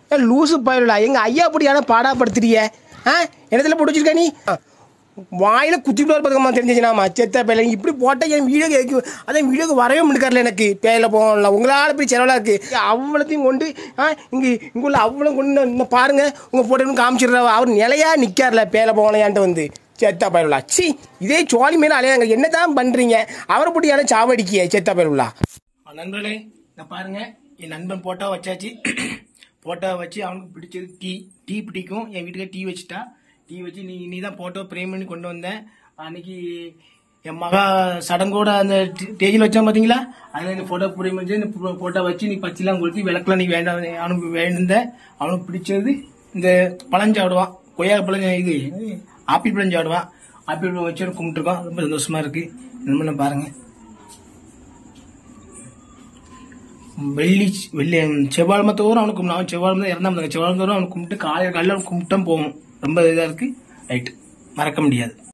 ஏ லூசு பயிரலா எங்க ஐயா அப்படியான பாடாப்படுத்துறிய ஆ இடத்துல போட்டு வச்சிருக்க நீ ஆ, வாயில குத்திட்டு பார்த்துக்கம்மா தெரிஞ்சிச்சுனாமா செத்த பேல இப்படி போட்டால் என் வீடியோ கேட்கு அதான் வீடியோக்கு வரவே முடிக்கார்ல எனக்கு பேயில போகல உங்களால் இப்படி செலவலாக இருக்குது அவ்வளோத்தையும் கொண்டு ஆ இங்கே இங்கே உள்ள அவ்வளோ கொண்டு இந்த பாருங்க உங்கள் போட்டோன்னு காமிச்சிடுறா அவர் நிலையா நிற்கார்ல பேயில போகலையான்ட்டு வந்து செத்தா பயலுலா சி இதே சோழி மேலே அலையாங்க என்ன தான் பண்ணுறீங்க அவரை போட்டு யாரும் சாவடிக்கிய செத்தா பயலுலா நண்பர்களே இந்த பாருங்க என் நண்பன் போட்டோ வச்சாச்சு போட்டோ வச்சு அவனுக்கு பிடிச்சது டீ டீ பிடிக்கும் என் வீட்டுக்கு டீ வச்சுட்டா டீ வச்சு நீ நீ தான் போட்டோ பிரேம் பண்ணி கொண்டு வந்தேன் அன்னைக்கு என் மகா சடங்கோட அந்த ஸ்டேஜில் வச்சான் பார்த்தீங்களா அதில் இந்த ஃபோட்டோ பிரேம் வச்சு இந்த ஃபோட்டோ வச்சு நீ பச்சைலாம் கொடுத்து விளக்கெல்லாம் நீ வேண்டாம் அவனுக்கு வேணுந்த அவனுக்கு பிடிச்சது இந்த பழஞ்சாடுவான் கொய்யா பழம் இது ஆப்பிள் பழஞ்சாடுவான் ஆப்பிள் பழம் வச்சு கும்பிட்டுருக்கோம் ரொம்ப சந்தோஷமா இருக்கு என்ன பாருங்க வெள்ளி வெள்ளி செவ்வாழ்மை தோறும் அவனுக்கு கும்பிடு. அவன் செவ்வாழ்மை இறந்தாம செவ்வாழ்மை தோறும் அவனுக்கு கும்பிட்டு காலையில் காலையில் அவனுக்கு கும்பிட்டும் போகும் ரொம்ப இதாக இருக்கு ரைட் மறக்க முடியாது